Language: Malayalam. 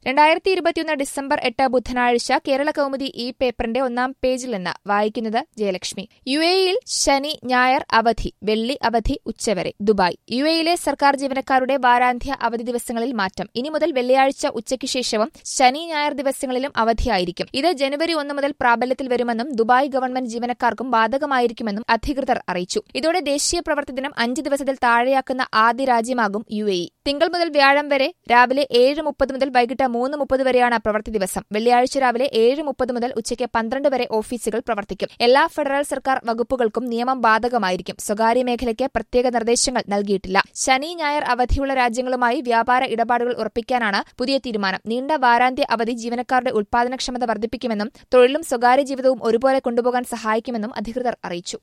രണ്ടായിരത്തി ഇരുപത്തിയൊന്ന് ഡിസംബർ എട്ട് ബുധനാഴ്ച കേരള കൗമുദി ഈ പേപ്പറിന്റെ ഒന്നാം പേജിൽ നിന്ന് വായിക്കുന്നത് ജയലക്ഷ്മി യു എയിൽ ശനി ഞായർ അവധി വെള്ളി അവധി ഉച്ചവരെ ദുബായ് യു എയിലെ സർക്കാർ ജീവനക്കാരുടെ വാരാന്ത്യ അവധി ദിവസങ്ങളിൽ മാറ്റം ഇനി മുതൽ വെള്ളിയാഴ്ച ഉച്ചയ്ക്ക് ശേഷവും ശനി ഞായർ ദിവസങ്ങളിലും അവധിയായിരിക്കും ഇത് ജനുവരി ഒന്ന് മുതൽ പ്രാബല്യത്തിൽ വരുമെന്നും ദുബായ് ഗവൺമെന്റ് ജീവനക്കാർക്കും ബാധകമായിരിക്കുമെന്നും അധികൃതർ അറിയിച്ചു ഇതോടെ ദേശീയ പ്രവൃത്തി ദിനം അഞ്ച് ദിവസത്തിൽ താഴെയാക്കുന്ന ആദ്യ രാജ്യമാകും യു എ ഇ തിങ്കൾ മുതൽ വ്യാഴം വരെ രാവിലെ ഏഴ് മുപ്പത് മുതൽ വൈകിട്ട് മൂന്ന് മുപ്പത് വരെയാണ് പ്രവൃത്തി ദിവസം വെള്ളിയാഴ്ച രാവിലെ ഏഴ് മുപ്പത് മുതൽ ഉച്ചയ്ക്ക് പന്ത്രണ്ട് വരെ ഓഫീസുകൾ പ്രവർത്തിക്കും എല്ലാ ഫെഡറൽ സർക്കാർ വകുപ്പുകൾക്കും നിയമം ബാധകമായിരിക്കും സ്വകാര്യ മേഖലയ്ക്ക് പ്രത്യേക നിർദ്ദേശങ്ങൾ നൽകിയിട്ടില്ല ശനി ഞായർ അവധിയുള്ള രാജ്യങ്ങളുമായി വ്യാപാര ഇടപാടുകൾ ഉറപ്പിക്കാനാണ് പുതിയ തീരുമാനം നീണ്ട വാരാന്ത്യ അവധി ജീവനക്കാരുടെ ഉൽപാദനക്ഷമത വർദ്ധിപ്പിക്കുമെന്നും തൊഴിലും സ്വകാര്യ ജീവിതവും ഒരുപോലെ കൊണ്ടുപോകാൻ സഹായിക്കുമെന്നും അധികൃതർ അറിയിച്ചു